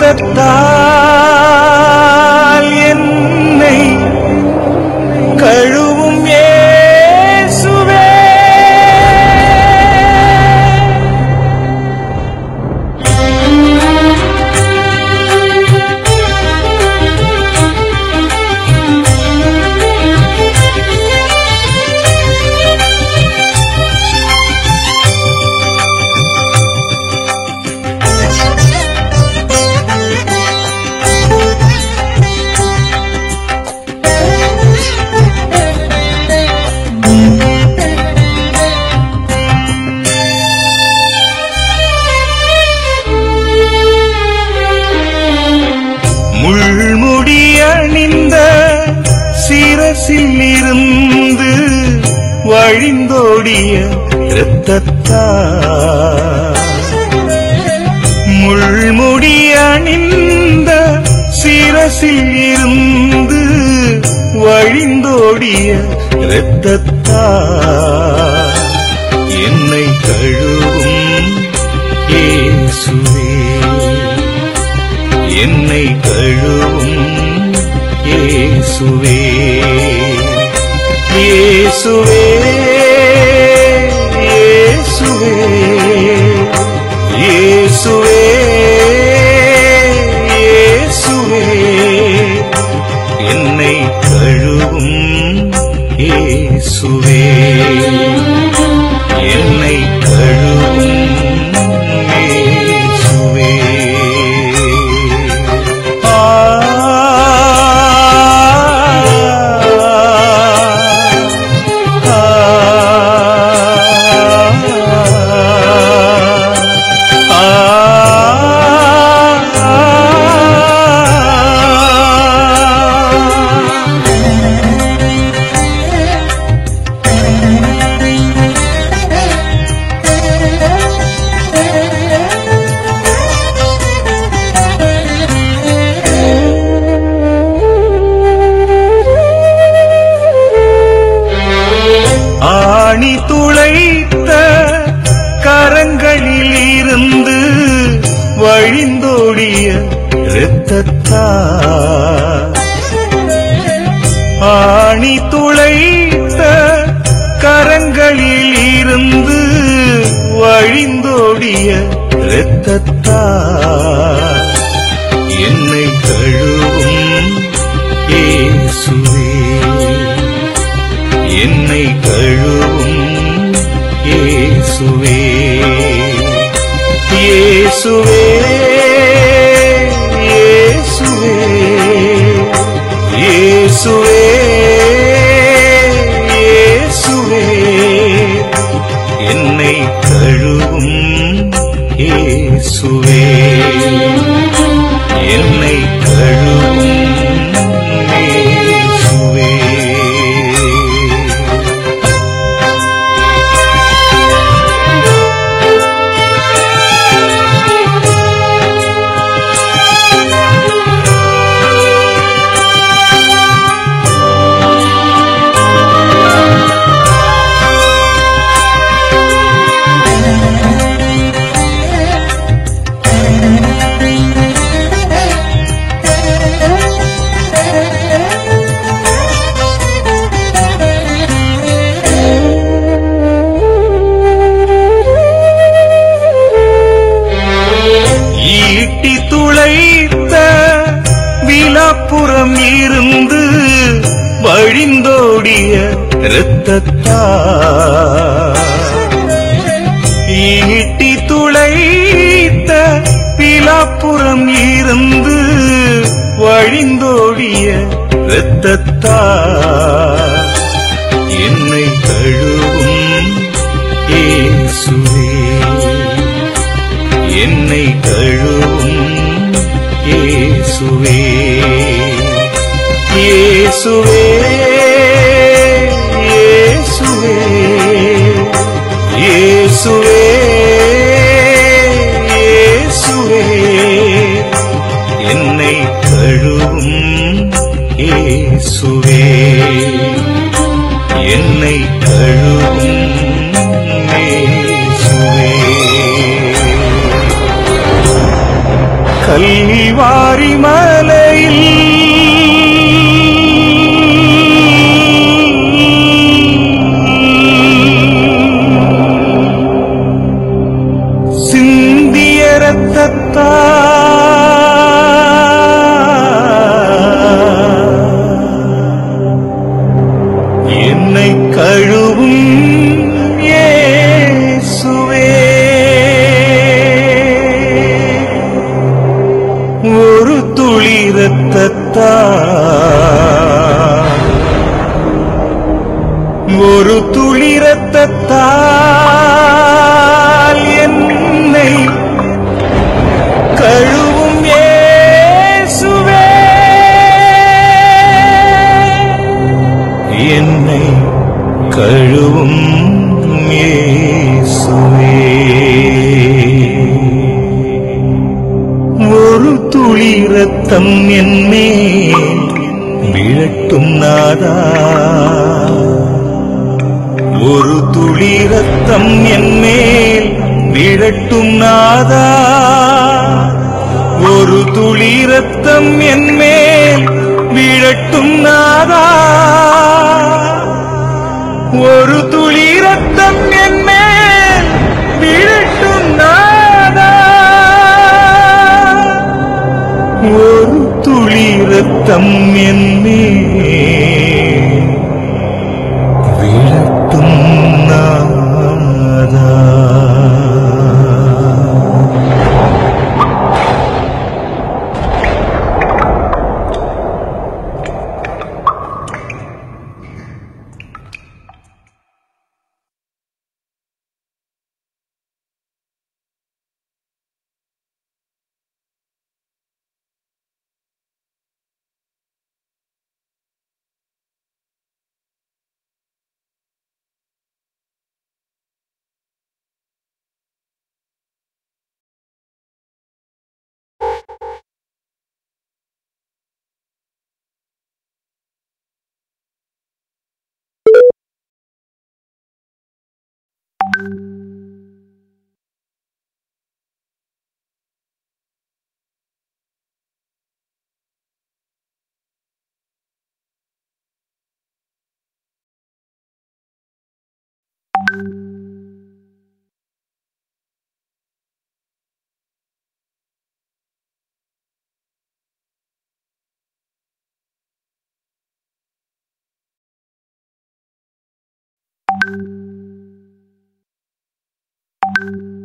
இரத்தத்தால் என்னை கழுவும் இயேசுவே முள்முடி அணிந்த சிரசில் இருந்து வழிந்தோடிய இரத்தத்தா முள்முடி அணிந்த சிரசில் இருந்து வழிந்தோடிய இரத்தத்தா என்னை கழுவும் இயேசுவே என்னை கழுவும் இயேசுவே இயேசுவே இயேசுவே இயேசுவே இயேசுவே என்னை கழுவும் இயேசுவே என்னை கழுவும் இயேசுவே ஆணி துளைத்த கரங்களில் இருந்து வழிந்தோடிய இரத்தத்தா ஆணி துளைத்த கரங்களில் இருந்து வழிந்தோடிய இரத்தத்தா என்னை கழுவும் இயேசுவே என்னை கழுவும் இயேசுவே இயேசுவே இயேசுவே இயேசுவே இயேசுவே என்னை கழுவும் இயேசுவே என்னை கழுவும் இயேசுவே ஈட்டி துளைத்த விழாப்புறம் இருந்து வழிந்தோடிய இரத்தத்தா ஈட்டி துளைத்த விழாப்புறம் இருந்து வழிந்தோடிய இரத்தத்தா என்னை கழுவும் இயேசுவே என்னை கழுவும் இயேசுவே இயேசுவே இயேசுவே இயேசுவே இயேசுவே என்னை கழுவும் இயேசுவே என்னை கழுவும் இயேசுவே கல்வாரி மலையில் சிந்திய ரத்தத்தா என்னை கழுவும் இயேசுவே ஒரு துளி ரத்தத்தா ஒரு துளி ரத்தத்தால் என்னை கழுவும் இயேசுவே என்னை கழுவும் இயேசுவே ஒரு துளி ரத்தம் என்னே விழட்டும் நாதா ஒரு துளி ரத்தம் என்மேல் விழட்டும் நாதா ஒரு துளி ரத்தம் என்மேல் விழட்டும் நாதா ஒரு துளி ரத்தம் என்மேல் விழட்டும் நாதா ஒரு துளி ரத்தம் என்மேல் விழட்டும் நாதா Thank you.